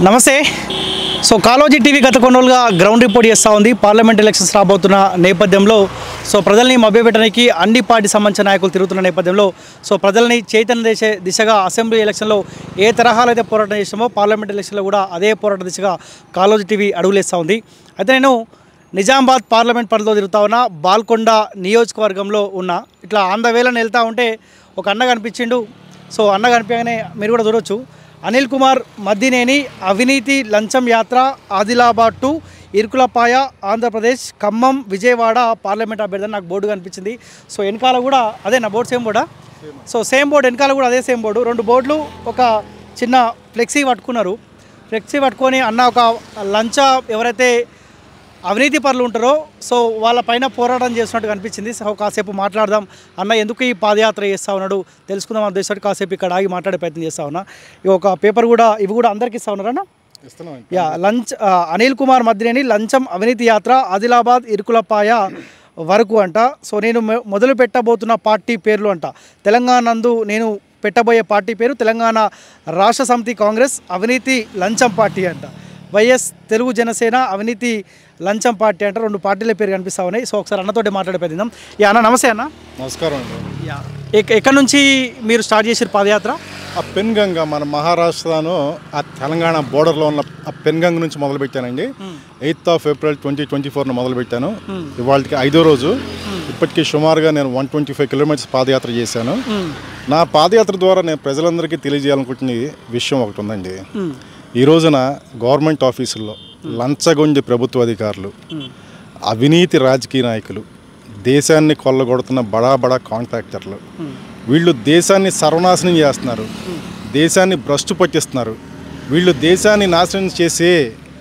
నమస్తే so Kaloji TV గత కొన్ని రోజులుగా గ్రౌండ్ రిపోర్ట్ చేస్తూ ఉంది పార్లమెంట్ ఎలక్షన్స్ రాబోతున్న నేపథ్యంలో సో ప్రజల్ని మభ్యపెట్టడానికి అన్ని పార్టీ సంబంధించిన నాయకులు తిరుగుతున్న నేపథ్యంలో సో ప్రజల్ని చైతన్య దిశ దిశగా అసెంబ్లీ ఎలక్షన్లో ఏ తరహాలో అయితే పోరాటం చేసామో పార్లమెంట్ ఎలక్షన్లో కూడా అదే పోరాట దిశగా కాలోజీ టీవీ అడుగులేస్తూ ఉంది అయితే నేను నిజామాబాద్ పార్లమెంట్ పరిధిలో తిరుగుతా ఉన్నా బాల్కొండ నియోజకవర్గంలో ఉన్న ఇట్లా ఆంధ్రవేళను వెళ్తూ ఉంటే ఒక అన్న కనిపించిండు సో అన్న కనిపించగానే మీరు కూడా చూడొచ్చు అనిల్ కుమార్ మద్దినేని అవినీతి లంచం యాత్ర ఆదిలాబాద్ టు ఇరుకులపాయ ఆంధ్రప్రదేశ్ ఖమ్మం విజయవాడ పార్లమెంట్ అభ్యర్థి అని నాకు బోర్డు కనిపించింది సో వెనకాల కూడా అదే నా బోర్డు సేమ్ బోర్డా సో సేమ్ బోర్డు వెనకాల కూడా అదే సేమ్ బోర్డు రెండు బోర్డులు ఒక చిన్న ఫ్లెక్సీ పట్టుకున్నారు ఫ్లెక్సీ పట్టుకొని అన్న ఒక లంచ ఎవరైతే అవినీతి పరులు ఉంటారో సో వాళ్ళ పైన పోరాటం చేస్తున్నట్టు కనిపించింది సో కాసేపు మాట్లాడదాం అన్న ఎందుకు ఈ పాదయాత్ర చేస్తా ఉన్నాడు తెలుసుకుందాం ఉద్దేశంతో కాసేపు ఇక్కడ ఆగి మాట్లాడే ప్రయత్నం చేస్తా ఉన్నా ఇవి ఒక పేపర్ కూడా ఇవి కూడా అందరికి ఇస్తా ఉన్నారన్న యా లంచ్ ఆ, అనిల్ కుమార్ మద్దినేని లంచం అవినీతి యాత్ర ఆదిలాబాద్ ఇరుకులపాయ వరకు అంట సో నేను మొ- మొదలు పెట్టబోతున్న పార్టీ పేర్లు అంట తెలంగాణ నందు నేను పెట్టబోయే పార్టీ పేరు తెలంగాణ రాష్ట్ర సమితి కాంగ్రెస్ అవినీతి లంచం పార్టీ అంట వైఎస్ తెలుగు జనసేన అవినీతి లంచం పార్టీ అంటే రెండు పార్టీల పేరు కనిపిస్తా ఉన్నాయి సో ఒకసారి అన్నతోటి మాట్లాడే ప్రయత్నం యా అన్న నమస్తే అన్న నమస్కారం అండి యా ఎక్- ఎక్కడి నుంచి మీరు స్టార్ట్ చేసారు పాదయాత్ర ఆ పెన్గంగ మన మహారాష్ట్రను ఆ తెలంగాణ బోర్డర్లో ఉన్న ఆ పెన్గంగ నుంచి మొదలుపెట్టానండి eighth of April twenty twenty ఫోర్న మొదలుపెట్టాను ఇవాళకి ఐదో రోజు ఇప్పటికీ సుమారుగా నేను వన్ ట్వంటీ ఫైవ్ కిలోమీటర్స్ పాదయాత్ర చేశాను నా పాదయాత్ర ద్వారా నేను ప్రజలందరికీ తెలియజేయాలనుకుంటున్న విషయం ఒకటి ఉందండి ఈ రోజున గవర్నమెంట్ ఆఫీసుల్లో లంచగొండి ప్రభుత్వ అధికారులు అవినీతి రాజకీయ నాయకులు దేశాన్ని కొల్లగొడుతున్న బడా బడా కాంట్రాక్టర్లు వీళ్ళు దేశాన్ని సర్వనాశనం చేస్తున్నారు దేశాన్ని భ్రష్టు పట్టిస్తున్నారు వీళ్ళు దేశాన్ని నాశనం చేసే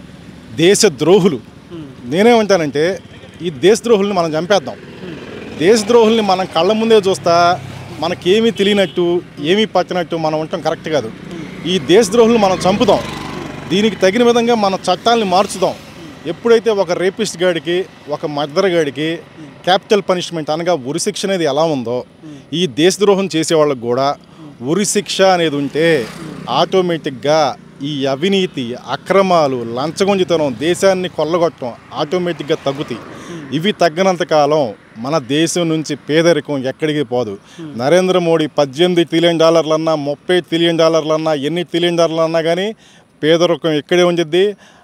దేశ ద్రోహులు నేనేమంటానంటే ఈ దేశ ద్రోహుల్ని మనం చంపేద్దాం దేశద్రోహుల్ని మనం కళ్ళ ముందే చూస్తా మనకేమీ తెలియనట్టు ఏమీ పట్టినట్టు మనం ఉండటం కరెక్ట్ కాదు ఈ దేశద్రోహుల్ని మనం చంపుదాం దీనికి తగిన విధంగా మన చట్టాలని మార్చుదాం ఎప్పుడైతే ఒక రేపిస్ట్ గాడికి ఒక మర్దర్ గాడికి క్యాపిటల్ పనిష్మెంట్ అనగా ఉరి శిక్ష అనేది ఎలా ఉందో ఈ దేశద్రోహం చేసే వాళ్ళకి కూడా ఉరి శిక్ష అనేది ఉంటే ఆటోమేటిక్గా ఈ అవినీతి అక్రమాలు లంచగొంజితనం దేశాన్ని కొల్లగొట్టడం ఆటోమేటిక్గా తగ్గుతాయి ఇవి తగ్గనంత కాలం మన దేశం నుంచి పేదరికం ఎక్కడికి పోదు నరేంద్ర మోడీ పద్దెనిమిది ట్రిలియన్ డాలర్లన్నా ముప్పై ట్రిలియన్ డాలర్లన్నా ఎన్ని ట్రిలియన్ డాలర్లన్నా కానీ పేదరికం ఇక్కడే ఉండిద్ది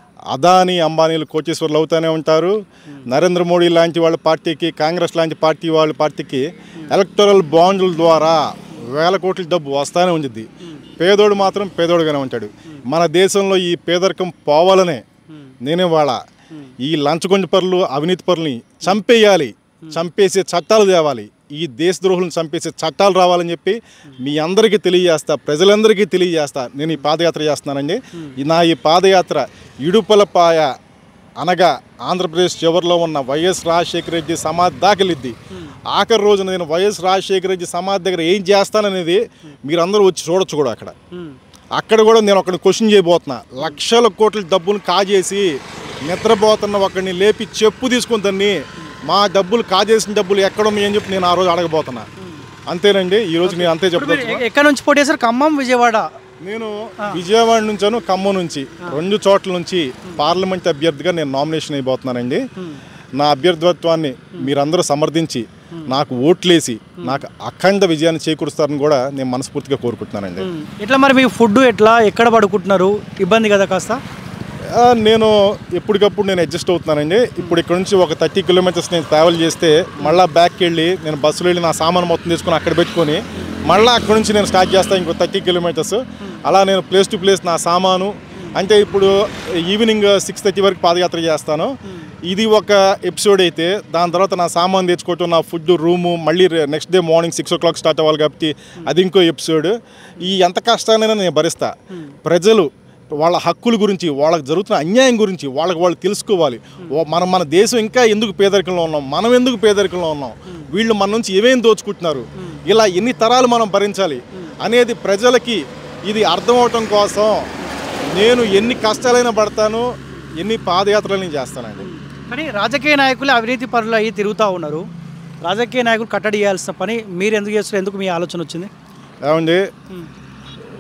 అదానీ అంబానీలు కోటేశ్వర్లు అవుతూనే ఉంటారు నరేంద్ర మోడీ లాంటి వాళ్ళ పార్టీకి కాంగ్రెస్ లాంటి పార్టీ వాళ్ళ పార్టీకి ఎలక్టరల్ బాండ్ల ద్వారా వేల కోట్ల డబ్బు వస్తానే ఉండిద్ది పేదోడు మాత్రం పేదోడుగానే ఉంటాడు మన దేశంలో ఈ పేదరికం పోవాలనే నేనే వాళ్ళ ఈ లంచగొండి పరులు అవినీతి పరుల్ని చంపేయాలి చంపేసే చట్టాలు తేవాలి ఈ దేశద్రోహులను చంపేసే చట్టాలు రావాలని చెప్పి మీ అందరికీ తెలియజేస్తా ప్రజలందరికీ తెలియజేస్తా నేను ఈ పాదయాత్ర చేస్తున్నానండి ఈ నా ఈ పాదయాత్ర ఇడుపలపాయ అనగా ఆంధ్రప్రదేశ్ చివరిలో ఉన్న వైఎస్ రాజశేఖర రెడ్డి సమాధి దాఖలిద్ది ఆఖరి రోజున నేను వైఎస్ రాజశేఖర రెడ్డి సమాధి దగ్గర ఏం చేస్తాననేది మీరందరూ వచ్చి చూడొచ్చు కూడా అక్కడ అక్కడ కూడా నేను ఒకరిని క్వశ్చన్ చేయబోతున్నా లక్షల కోట్ల డబ్బులు కాజేసి నిద్రపోతున్న ఒకరిని లేపి చెప్పు తీసుకుని తన్ని మా డబ్బులు కాజేసిన డబ్బులు ఎక్కడ ఉన్నాయని చెప్పి నేను ఆ రోజు అడగబోతున్నా అంతేనండి ఈ రోజు నేను అంతే ఇప్పుడు మీరు చెప్తాను ఎ- ఎక్కడి నుంచి పోటీ చేశారు ఖమ్మం విజయవాడ నేను విజయవాడ నుంచాను ఖమ్మం నుంచి రెండు చోట్ల నుంచి పార్లమెంట్ అభ్యర్థిగా నేను నామినేషన్ అయిపోతున్నానండి నా అభ్యర్థిత్వాన్ని మీరందరూ సమర్థించి నాకు ఓట్లేసి నాకు అఖండ విజయాన్ని చేకూరుస్తారని కూడా నేను మనస్ఫూర్తిగా కోరుకుంటున్నానండి ఎట్లా మరి మీ ఫుడ్ ఎట్లా ఎక్కడ పడుకుంటున్నారు ఇబ్బంది కదా కాస్త ఆ, నేను ఎప్పటికప్పుడు నేను అడ్జస్ట్ అవుతున్నానండి ఇప్పుడు ఇక్కడ నుంచి ఒక థర్టీ కిలోమీటర్స్ నేను ట్రావెల్ చేస్తే మళ్ళీ బ్యాక్కి వెళ్ళి నేను బస్సులో వెళ్ళి నా సామాన్ మొత్తం తీసుకొని అక్కడ పెట్టుకొని మళ్ళీ అక్కడ నుంచి నేను స్టార్ట్ చేస్తాను ఇంకో థర్టీ కిలోమీటర్స్ అలా నేను ప్లేస్ టు ప్లేస్ నా సామాను అంటే ఇప్పుడు ఈవినింగ్ సిక్స్ థర్టీ వరకు పాదయాత్ర చేస్తాను ఇది ఒక ఎపిసోడ్ అయితే దాని తర్వాత నా సామాన్ తెచ్చుకోవటం నా ఫుడ్ రూము మళ్ళీ next day morning six o'clock start అవ్వాలి కాబట్టి అది ఇంకో ఎపిసోడ్ ఈ ఎంత కష్టానైనా నేను భరిస్తా ప్రజలు వాళ్ళ హక్కుల గురించి వాళ్ళకి జరుగుతున్న అన్యాయం గురించి వాళ్ళకి వాళ్ళు తెలుసుకోవాలి ఓ- మనం మన దేశం ఇంకా ఎందుకు పేదరికంలో ఉన్నాం మనం ఎందుకు పేదరికంలో ఉన్నాం వీళ్ళు మన నుంచి ఏమేం దోచుకుంటున్నారు ఇలా ఎన్ని తరాలు మనం భరించాలి అనేది ప్రజలకి ఇది అర్థం అవటం కోసం నేను ఎన్ని కష్టాలైనా పడతాను ఎన్ని పాదయాత్రలు నేను చేస్తానండి కానీ రాజకీయ నాయకులు అవినీతి పరులు అయ్యి తిరుగుతూ ఉన్నారు రాజకీయ నాయకులు కట్టడి చేయాల్సిన పని మీరు ఎందుకు చేస్తారు ఎందుకు మీ ఆలోచన వచ్చింది ఏమండి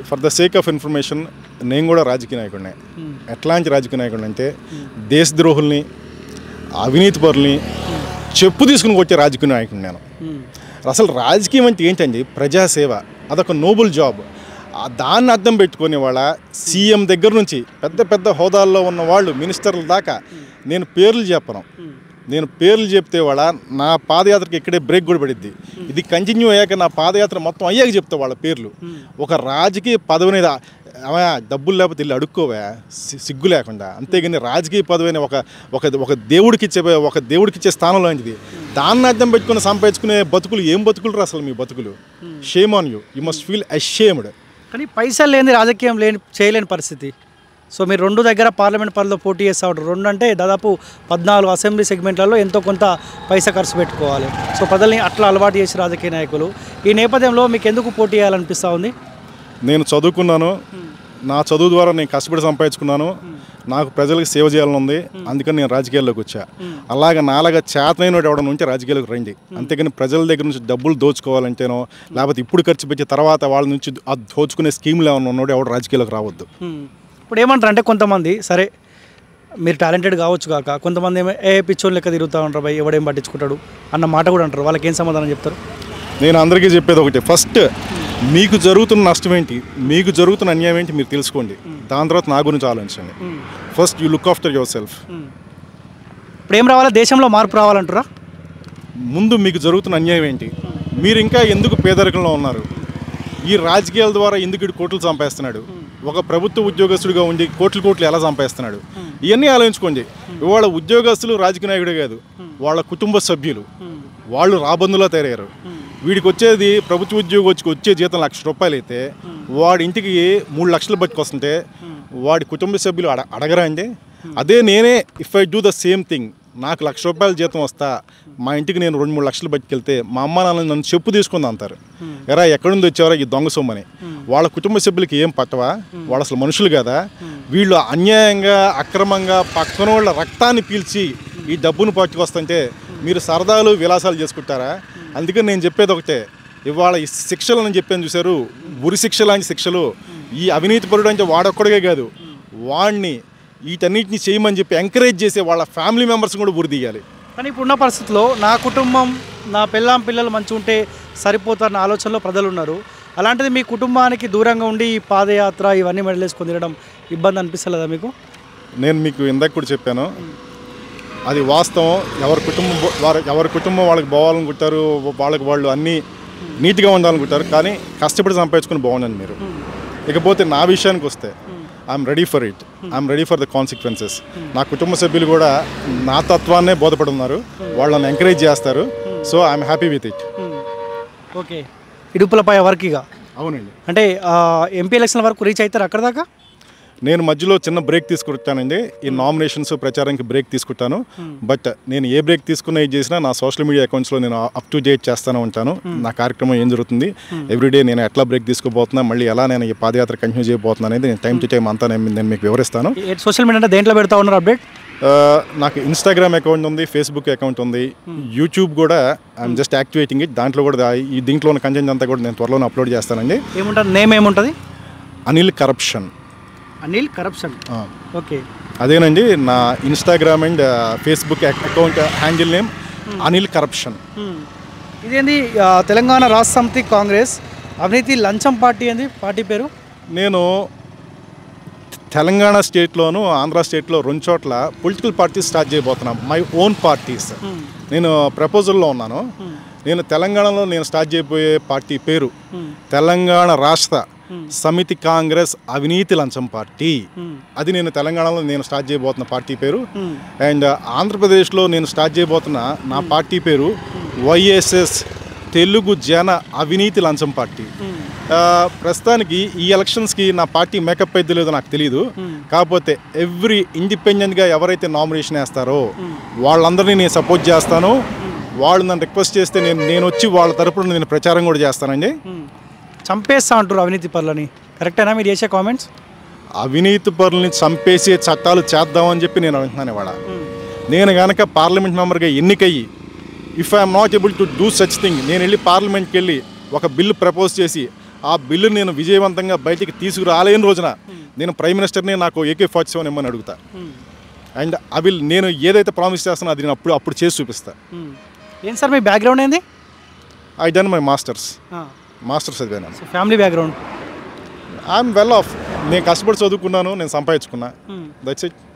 for the sake of information నేను కూడా రాజకీయ నాయకుడినే ఎట్లాంటి రాజకీయ నాయకుడిని అంటే దేశద్రోహుల్ని అవినీతి పరుల్ని చెప్పు తీసుకుని కొట్టే రాజకీయ నాయకుడిని నేను అసలు రాజకీయం అంటే ఏంటండి ప్రజాసేవ అదొక నోబుల్ జాబ్ ఆ దాన్ని అర్థం పెట్టుకునే వాళ్ళ సీఎం దగ్గర నుంచి పెద్ద పెద్ద హోదాల్లో ఉన్న వాళ్ళు మినిస్టర్ల దాకా నేను పేర్లు చెప్పను నేను పేర్లు చెప్తే వాళ్ళ నా పాదయాత్రకి ఇక్కడే బ్రేక్ కూడా పడిద్ది ఇది కంటిన్యూ అయ్యాక నా పాదయాత్ర మొత్తం అయ్యాక చెప్తా వాళ్ళ పేర్లు ఒక రాజకీయ పదవిని రా- అవయా డబ్బులు లేకపోతే ఇల్లు అడుక్కోవా సి- సిగ్గు లేకుండా అంతేగాని రాజకీయ పదవిని ఒక ఒక ఒక దేవుడికి ఇచ్చే ఒక దేవుడికి ఇచ్చే స్థానం లాంటిది దాన్ని అర్థం పెట్టుకుని సంపాదించుకునే బతుకులు ఏం బతుకులు రా అసలు మీ బతుకులు shame on you you must feel ashamed కానీ పైసలు లేని రాజకీయం లేని చేయలేని పరిస్థితి సో మీరు రెండు దగ్గర పార్లమెంట్ పరిధిలో పోటీ చేస్తూ ఉంటారు రెండు అంటే దాదాపు పద్నాలుగు అసెంబ్లీ సెగ్మెంట్లలో ఎంతో కొంత పైసా ఖర్చు పెట్టుకోవాలి సో ప్రజల్ని అట్లా అలవాటు చేసి రాజకీయ నాయకులు ఈ నేపథ్యంలో మీకు ఎందుకు పోటీ చేయాలనిపిస్తూ ఉంది నేను చదువుకున్నాను నా చదువు ద్వారా నేను కష్టపడి సంపాదించుకున్నాను నాకు ప్రజలకు సేవ చేయాలని ఉంది అందుకని నేను రాజకీయాల్లోకి వచ్చా అలాగ నాలాగా చేతనైన ఎవడన్నా ఉంటే రాజకీయాలకు రండి అంతేగాని ప్రజల దగ్గర నుంచి డబ్బులు దోచుకోవాలంటేనో లేకపోతే ఇప్పుడు ఖర్చు పెట్టి తర్వాత వాళ్ళ నుంచి ఆ దోచుకునే స్కీమ్లు ఏమన్నా ఉన్నాడు ఎవడు రాజకీయాలకు రావద్దు Hmm. ఇప్పుడు ఏమంటారు అంటే కొంతమంది సరే మీరు టాలెంటెడ్ కావచ్చు కాక కొంతమంది ఏమో ఏ పిచ్చోని లెక్క తిరుగుతూ ఉంటారు భయ్ ఎవడేం పట్టించుకుంటాడు అన్న మాట కూడా అంటారు వాళ్ళకి ఏం సమాధానం చెప్తారు నేను అందరికీ చెప్పేది ఒకటి ఫస్ట్ మీకు జరుగుతున్న నష్టం ఏంటి మీకు జరుగుతున్న అన్యాయం ఏంటి మీరు తెలుసుకోండి దాని తర్వాత నా గురించి ఆలోచించండి first you look after yourself ఇప్పుడు ఏం రావాలా దేశంలో మార్పు రావాలంటారా ముందు మీకు జరుగుతున్న అన్యాయం ఏంటి మీరు ఇంకా ఎందుకు పేదరికంలో ఉన్నారు ఈ రాజకీయాల ద్వారా ఎందుకు ఇటు కోట్లు సంపాదిస్తున్నాడు ఒక ప్రభుత్వ ఉద్యోగస్తుడిగా ఉండి కోట్లు కోట్లు ఎలా సంపాదిస్తున్నాడు ఇవన్నీ ఆలోచించుకోండి ఇవాళ ఉద్యోగస్తులు రాజకీయ నాయకుడే కాదు వాళ్ళ కుటుంబ సభ్యులు వాళ్ళు రాబందులో తయారయ్యారు వీడికి వచ్చేది ప్రభుత్వ ఉద్యోగం వచ్చి వచ్చే జీతం లక్ష రూపాయలు అయితే వాడి ఇంటికి మూడు లక్షలు పట్టుకొస్తుంటే వాడి కుటుంబ సభ్యులు అడ అడగరా అండి అదే నేనే if I do the same thing నాకు లక్ష రూపాయల జీతం వస్తా మా ఇంటికి నేను రెండు మూడు లక్షలు పట్టుకెళ్తే మా అమ్మ నాన్న నన్ను చెప్పు తీసుకుంది అంటారు ఎరా ఎక్కడి నుంచి వచ్చేవారా ఈ దొంగ సొమ్మని వాళ్ళ కుటుంబ సభ్యులకి ఏం పట్టవా వాళ్ళు అసలు మనుషులు కదా వీళ్ళు అన్యాయంగా అక్రమంగా పక్కన వాళ్ళ రక్తాన్ని పీల్చి ఈ డబ్బును పట్టుకొస్తుంటే మీరు సరదాలు విలాసాలు చేసుకుంటారా అందుకని నేను చెప్పేది ఒకటే ఇవాళ ఈ శిక్షలు అని చెప్పాను చూశారు ఉరి శిక్ష లాంటి శిక్షలు ఈ అవినీతి పరుడు అంటే వాడొక్కడికే కాదు వాడిని వీటన్నిటిని చేయమని చెప్పి ఎంకరేజ్ చేసే వాళ్ళ ఫ్యామిలీ మెంబర్స్ కూడా ఉరి తీయాలి కానీ ఇప్పుడున్న పరిస్థితిలో నా కుటుంబం నా పిల్లం పిల్లలు మంచిగా ఉంటే సరిపోతారన్న ఆలోచనలో ప్రజలు ఉన్నారు అలాంటిది మీ కుటుంబానికి దూరంగా ఉండి ఈ పాదయాత్ర ఇవన్నీ మెడలేసుకొని తినడం ఇబ్బంది అనిపిస్తలేదా మీకు నేను మీకు ఇందాక కూడా చెప్పాను అది వాస్తవం ఎవరి కుటుంబం బో- వారి ఎవరి కుటుంబం వాళ్ళకి పోవాలనుకుంటారు వాళ్ళకి వాళ్ళు అన్నీ నీట్గా ఉండాలనుకుంటారు కానీ కష్టపడి సంపాదించుకుని బాగుండండి మీరు ఇకపోతే నా విషయానికి వస్తే I'm ready for it I'm ready for the consequences నా కుటుంబ సభ్యులు కూడా నా తత్వాన్నే బోధపడి ఉన్నారు వాళ్ళని ఎంకరేజ్ చేస్తారు so I'm happy with it okay ఇడుపులపై వరకు ఇక అవునండి అంటే ఎంపీ ఎలక్షన్ వరకు రీచ్ అవుతారు అక్కడ దాకా నేను మధ్యలో చిన్న బ్రేక్ తీసుకుంటానండి ఈ నామినేషన్స్ ప్రచారానికి బ్రేక్ తీసుకుంటాను బట్ నేను ఏ బ్రేక్ తీసుకున్నా ఇది చేసినా నా సోషల్ మీడియా అకౌంట్స్లో నేను అప్ టు డేట్ చేస్తూనే ఉంటాను నా కార్యక్రమం ఏం జరుగుతుంది ఎవ్రీడే నేను ఎట్లా బ్రేక్ తీసుకోబోతున్నా మళ్ళీ ఎలా నేను ఈ పాదయాత్ర కంటిన్యూ చేయబోతున్నా అనేది నేను టైం టు టైం అంతా నేను నేను మీకు వివరిస్తాను సోషల్ మీడియా అంటే దేంట్లో పెడతా ఉన్నారు అప్డేట్ ఆ, నాకు ఇన్స్టాగ్రామ్ అకౌంట్ ఉంది ఫేస్బుక్ అకౌంట్ ఉంది యూట్యూబ్ కూడా ఐఎమ్ జస్ట్ యాక్టివేటింగ్ ఇట్ దాంట్లో కూడా దా- ఈ దీంట్లో ఉన్న కంటెంట్ అంతా కూడా నేను త్వరలోనే అప్లోడ్ చేస్తానండి ఏముంటుంది నేమ్ ఏముంటుంది Anil corruption Anil corruption okay అదేనండి నా Instagram and Facebook account handle name Anil corruption ఇదేంది ఆ, తెలంగాణ రాష్ట్ర సమితి కాంగ్రెస్ అవినీతి లంచం పార్టీ ఏంది పార్టీ పేరు నేను తెలంగాణ స్టేట్లోను ఆంధ్ర స్టేట్లో రెండు చోట్ల పొలిటికల్ పార్టీస్ స్టార్ట్ చేయబోతున్నాను మై ఓన్ పార్టీస్ నేను ప్రపోజల్లో ఉన్నాను నేను తెలంగాణలో నేను స్టార్ట్ చేయబోయే పార్టీ పేరు తెలంగాణ రాష్ట్ర సమితి కాంగ్రెస్ అవినీతి లంచం పార్టీ అది నేను తెలంగాణలో నేను స్టార్ట్ చేయబోతున్న పార్టీ పేరు అండ్ ఆంధ్రప్రదేశ్లో నేను స్టార్ట్ చేయబోతున్న నా పార్టీ పేరు వైఎస్ఎస్ తెలుగు జన అవినీతి లంచం పార్టీ ఆ, ప్రస్తుతానికి ఈ ఎలక్షన్స్కి నా పార్టీ మేకప్ అయితే లేదో నాకు తెలియదు కాకపోతే ఎవ్రీ ఇండిపెండెంట్గా ఎవరైతే నామినేషన్ వేస్తారో వాళ్ళందరినీ నేను సపోర్ట్ చేస్తాను వాళ్ళు నన్ను రిక్వెస్ట్ చేస్తే నేను నేను వచ్చి వాళ్ళ తరపున నేను ప్రచారం కూడా చేస్తానండి చంపేస్తా అంటారు అవినీతి పనులని కరెక్టేనా మీరు చేసే కామెంట్స్ అవినీతి పరుల్ని చంపేసే చట్టాలు చేద్దామని చెప్పి నేను అంటున్నాను ఇవాళ నేను కనుక పార్లమెంట్ మెంబర్గా ఎన్నికయ్యి if I'm not able to do such thing నేను వెళ్ళి పార్లమెంట్కి వెళ్ళి ఒక బిల్లు ప్రపోజ్ చేసి ఆ బిల్లు నేను విజయవంతంగా బయటికి తీసుకురాలేని రోజున నేను ప్రైమ్ మినిస్టర్ని నాకు ఏకే ఫార్టీ సెవెన్ ఇమ్మని అడుగుతా అండ్ అవి నేను ఏదైతే ప్రామిస్ చేస్తానో అది నేను అప్పుడు అప్పుడు చేసి చూపిస్తా ఏం సార్ మీ బ్యాక్గ్రౌండ్ ఏంది I done my masters masters చదివాను so family background I'm well off నేను కష్టపడి చదువుకున్నాను నేను సంపాదించుకున్నా దట్స్ ఇట్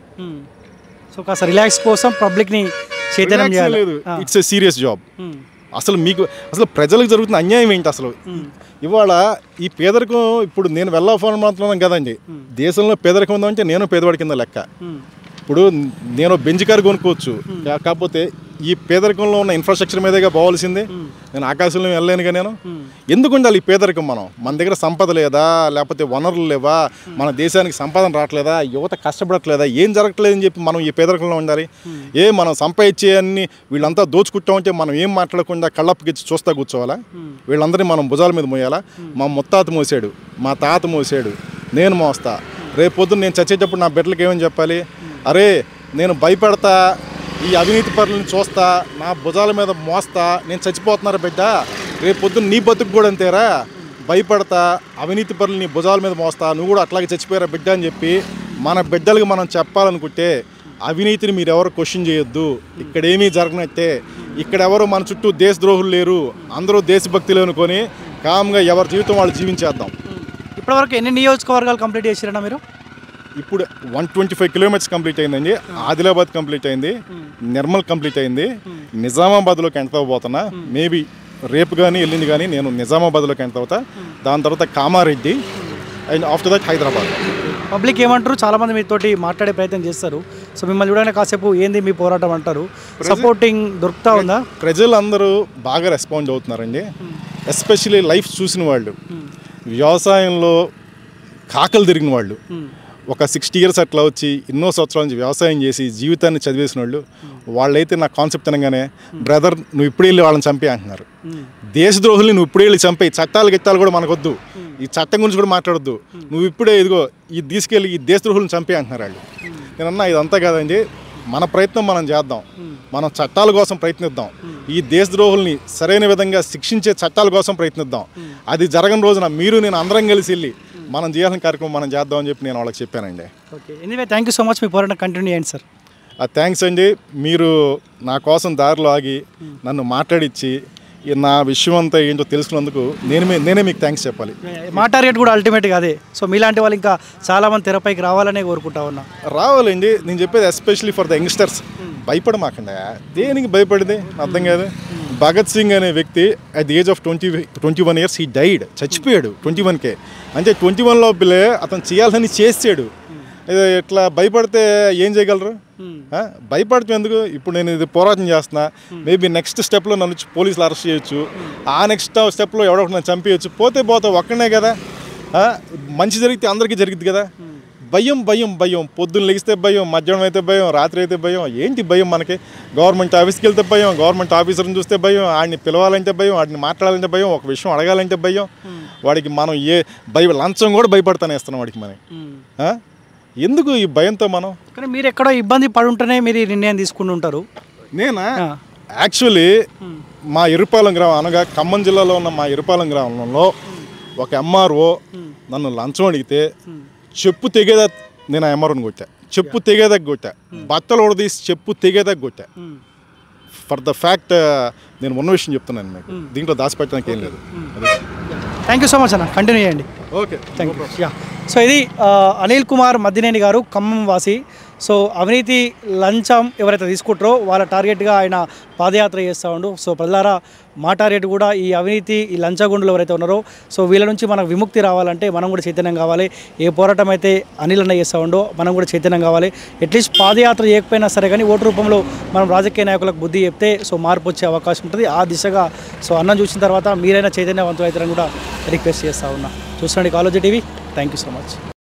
సో కాస్త రిలాక్స్ కోసం పబ్లిక్ని చైతన్యం చేయాలి లేదు ఆ. It's a serious job um. అసలు మీకు అసలు ప్రజలకు జరుగుతున్న అన్యాయం ఏంటి అసలు ఇవాళ ఈ పేదరికం ఇప్పుడు నేను వెళ్ళాలనుకుంటున్నాను కదండి దేశంలో పేదరికం ఉందంటే నేను పేదవాడి కింద లెక్క ఉమ్. ఇప్పుడు నేను బెంచ్ కారు కొనుక్కోవచ్చు కా- కాకపోతే ఈ పేదరికంలో ఉన్న ఇన్ఫ్రాస్ట్రక్చర్ మీదేగా పోవాల్సింది నేను ఆకాశంలో వెళ్ళలేనుగా నేను ఎందుకు ఉండాలి ఈ పేదరికం మనం మన దగ్గర సంపద లేదా లేకపోతే వనరులు లేవా మన దేశానికి సంపాదన రావట్లేదా యువత కష్టపడట్లేదా ఏం జరగట్లేదని చెప్పి మనం ఈ పేదరికంలో ఉండాలి ఏ మనం సంపాదించే అన్ని వీళ్ళంతా దోచుకుంటా ఉంటే మనం ఏం మాట్లాడకుండా కళ్ళప్పగిచ్చి చూస్తా కూర్చోవాలా వీళ్ళందరినీ మనం భుజాల మీద మోయాలా మా ముత్తాత మోసాడు మా తాత మోసాడు నేను మోస్తా రేపు పొద్దున్న నేను చచ్చేటప్పుడు నా బిడ్డలకి ఏమని చెప్పాలి అరే నేను భయపెడతా ఈ అవినీతి పరులను చూస్తా నా భుజాల మీద మోస్తా నేను చచ్చిపోతున్నారు బిడ్డ రేపు పొద్దున్న నీ బతుకు కూడా అంతేరా భయపడతా అవినీతి పరులు నీ భుజాల మీద మోస్తా నువ్వు కూడా అట్లాగే చచ్చిపోయారా బిడ్డ అని చెప్పి మన బిడ్డలకు మనం చెప్పాలనుకుంటే అవినీతిని మీరు ఎవరు క్వశ్చన్ చేయొద్దు ఇక్కడ ఏమీ జరగనట్టే ఇక్కడ ఎవరు మన చుట్టూ దేశద్రోహులు లేరు అందరూ దేశభక్తులు అనుకొని కామ్గా ఎవరి జీవితం వాళ్ళు జీవించేద్దాం ఇప్పటివరకు ఎన్ని నియోజకవర్గాలు కంప్లీట్ చేసిరన్నా మీరు ఇప్పుడు one twenty five kilometers complete అయిందండి ఆదిలాబాద్ కంప్లీట్ అయింది నిర్మల్ కంప్లీట్ అయింది నిజామాబాద్లోకి ఎంటర్ అవ్వబోతున్నా మేబీ రేపు కానీ వెళ్ళింది కానీ నేను నిజామాబాద్లోకి ఎంటర్ అవుతా దాని తర్వాత Kamareddy and after that Hyderabad public ఏమంటారు చాలా మంది మీతోటి మాట్లాడే ప్రయత్నం చేస్తారు సో మిమ్మల్ని చూడడానికి కాసేపు ఏంది మీ పోరాటం అంటారు సపోర్టింగ్ దొరుకుతా ఉందా ప్రజలందరూ బాగా రెస్పాండ్ అవుతున్నారండి ఎస్పెషలీ లైఫ్ చూసిన వాళ్ళు వ్యవసాయంలో కాకలు తిరిగిన వాళ్ళు ఒక సిక్స్టీ ఇయర్స్ అట్లా వచ్చి ఎన్నో సంవత్సరాల నుంచి వ్యవసాయం చేసి జీవితాన్ని చదివేసిన వాళ్ళు వాళ్ళైతే నా కాన్సెప్ట్ అనగానే బ్రదర్ నువ్వు ఇప్పుడే వెళ్ళి వాళ్ళని చంపే అంటున్నారు దేశద్రోహుల్ని నువ్వు ఇప్పుడే వెళ్ళి చంపే చట్టాలు గిట్టాలు కూడా మనకొద్దు ఈ చట్టం గురించి కూడా మాట్లాడొద్దు నువ్వు ఇప్పుడే ఇదిగో ఈ తీసుకెళ్ళి ఈ దేశద్రోహులను చంపే అంటున్నారు వాళ్ళు నేను అన్నా ఇదంతా కాదండి మన ప్రయత్నం మనం చేద్దాం మనం చట్టాల కోసం ప్రయత్నిద్దాం ఈ దేశద్రోహుల్ని సరైన విధంగా శిక్షించే చట్టాల కోసం ప్రయత్నిద్దాం అది జరగని రోజున మీరు నేను అందరం కలిసి వెళ్ళి మనం చేయాల్సిన కార్యక్రమం మనం చేద్దాం అని చెప్పి నేను వాళ్ళకి చెప్పానండి okay anyway thank you so much మీ పోరాటం కంటిన్యూ చేయండి సార్ ఆ థ్యాంక్స్ అండి మీరు నా కోసం దారిలో ఆగి నన్ను మాట్లాడిచ్చి ఈ నా విషయం అంతా ఏంటో తెలుసుకున్నందుకు నేను మీ- నేనే మీకు థ్యాంక్స్ చెప్పాలి మా టార్గెట్ కూడా అల్టిమేట్గా అదే సో మీలాంటి వాళ్ళు ఇంకా చాలా మంది తెరపైకి రావాలనే కోరుకుంటా ఉన్నా రావాలండి నేను చెప్పేది ఎస్పెషలీ ఫర్ ద యంగ్స్టర్స్ భయపడమాకండి దేనికి భయపడితే అర్థం కాదు భగత్ సింగ్ అనే వ్యక్తి at the age of twenty twenty one years he died చచ్చిపోయాడు ట్వంటీ వన్కే అంటే ట్వంటీ వన్ లోపలే అతను చేయాల్సిన చేసాడు ఇది ఇట్లా భయపడితే ఏం చేయగలరు ఆ? భయపడటం ఎందుకు ఇప్పుడు నేను ఇది పోరాటం చేస్తున్నా మేబీ నెక్స్ట్ స్టెప్లో నన్ను వచ్చి పోలీసులు అరెస్ట్ చేయొచ్చు ఆ నెక్స్ట్ స్టెప్లో ఎవడో ఒకటి నన్ను చంపేయచ్చు పోతే పోతే ఒక్కనే కదా ఆ? మంచి జరిగితే అందరికీ జరిగింది కదా భయం భయం భయం పొద్దున్న లెగిస్తే భయం మధ్యాహ్నం అయితే భయం రాత్రి అయితే భయం ఏంటి భయం మనకి గవర్నమెంట్ ఆఫీస్కి వెళ్తే భయం గవర్నమెంట్ ఆఫీసర్ని చూస్తే భయం ఆడిని పిలవాలంటే భయం వాడిని మాట్లాడాలంటే భయం ఒక విషయం అడగాలంటే భయం వాడికి మనం ఏ భయ లంచం కూడా భయపడతానే ఇస్తున్నాం వాడికి మనం ఆ? ఎందుకు ఈ భయంతో మనం కానీ మీరు ఎక్కడో ఇబ్బంది పడుంటేనే మీరు ఈ నిర్ణయం తీసుకుంటూ ఉంటారు నేనా ఆ. యాక్చువల్లీ మా ఇరుపాలెం గ్రామం అనగా ఖమ్మం జిల్లాలో ఉన్న మా ఇరుపాలెం గ్రామంలో ఒక ఎంఆర్ఓ నన్ను లంచం అడిగితే చెప్పు తెగేదా నేను ఆ ఎంఆర్ఓని కొట్టా చెప్పు తెగేదాకా కొట్టా బట్టలు ఉడదీసి చెప్పు తెగేదాకా కొట్టా ఫర్ ద ఫ్యాక్ట్ నేను ఉన్న విషయం చెప్తున్నాను మీకు దీంట్లో దాచిపెట్టడానికి ఏం లేదు థ్యాంక్ యూ సో మచ్ అన్న కంటిన్యూ చేయండి okay thank you yeah so ఇది ఆ, అనిల్ కుమార్ మద్దినేని గారు ఖమ్మం వాసి సో అవినీతి లంచం ఎవరైతే తీసుకుంటారో వాళ్ళ టార్గెట్గా ఆయన పాదయాత్ర చేస్తూ ఉండు సో ప్రజలారా మా టార్గెట్ కూడా ఈ అవినీతి ఈ లంచగొండులు ఎవరైతే ఉన్నారో సో వీళ్ళ నుంచి మనకు విముక్తి రావాలంటే మనం కూడా చైతన్యం కావాలి ఏ పోరాటం అయితే అనిల్ అన్న చేస్తూ ఉండో మనం కూడా చైతన్యం కావాలి అట్లీస్ట్ పాదయాత్ర చేయకపోయినా సరే కానీ ఓటు రూపంలో మనం రాజకీయ నాయకులకు బుద్ధి చెప్తే సో మార్పు వచ్చే అవకాశం ఉంటుంది ఆ దిశగా సో అన్నం చూసిన తర్వాత మీరైనా చైతన్యవంతులు అవుతారని కూడా రిక్వెస్ట్ చేస్తూ ఉన్నా చూస్తుండీ college TV thank you so much